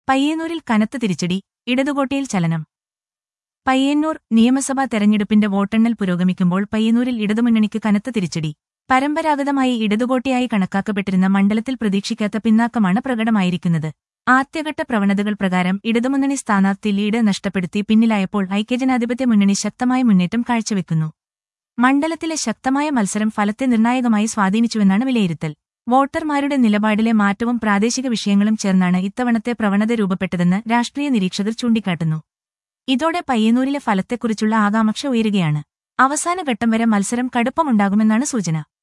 പയ്യന്നൂരിൽ കനത്ത തിരിച്ചടി ഇടതുകോട്ടയിൽ ചലനം പയ്യന്നൂർ നിയമസഭാ തെരഞ്ഞെടുപ്പിന്റെ വോട്ടെണ്ണൽ പുരോഗമിക്കുമ്പോൾ പയ്യന്നൂരിൽ ഇടതുമുന്നണിക്ക് കനത്ത തിരിച്ചടി പരമ്പരാഗതമായി ഇടതുകോട്ടയായി കണക്കാക്കപ്പെട്ടിരുന്ന മണ്ഡലത്തിൽ പ്രതീക്ഷിക്കാത്ത പിന്നാക്കമാണ് പ്രകടമായിരിക്കുന്നത് ആദ്യഘട്ട പ്രവണതകൾ പ്രകാരം ഇടതുമുന്നണി സ്ഥാനാർത്ഥി ലീഡ് നഷ്ടപ്പെടുത്തി പിന്നിലായപ്പോൾ ഐക്യജനാധിപത്യ മുന്നണി ശക്തമായ മുന്നേറ്റം കാഴ്ചവെക്കുന്നു മണ്ഡലത്തിലെ ശക്തമായ മത്സരം ഫലത്തെ നിർണായകമായി സ്വാധീനിച്ചുവെന്നാണ് വിലയിരുത്തൽ വോട്ടർമാരുടെ നിലപാടിലെ മാറ്റവും പ്രാദേശിക വിഷയങ്ങളും ചേർന്നാണ് ഇത്തവണത്തെ പ്രവണത രൂപപ്പെട്ടതെന്ന് രാഷ്ട്രീയ നിരീക്ഷകർ ചൂണ്ടിക്കാട്ടുന്നു ഇതോടെ പയ്യന്നൂരിലെ ഫലത്തെക്കുറിച്ചുള്ള ആകാംക്ഷ ഉയരുകയാണ് അവസാന ഘട്ടം വരെ മത്സരം കടുപ്പമുണ്ടാകുമെന്നാണ് സൂചന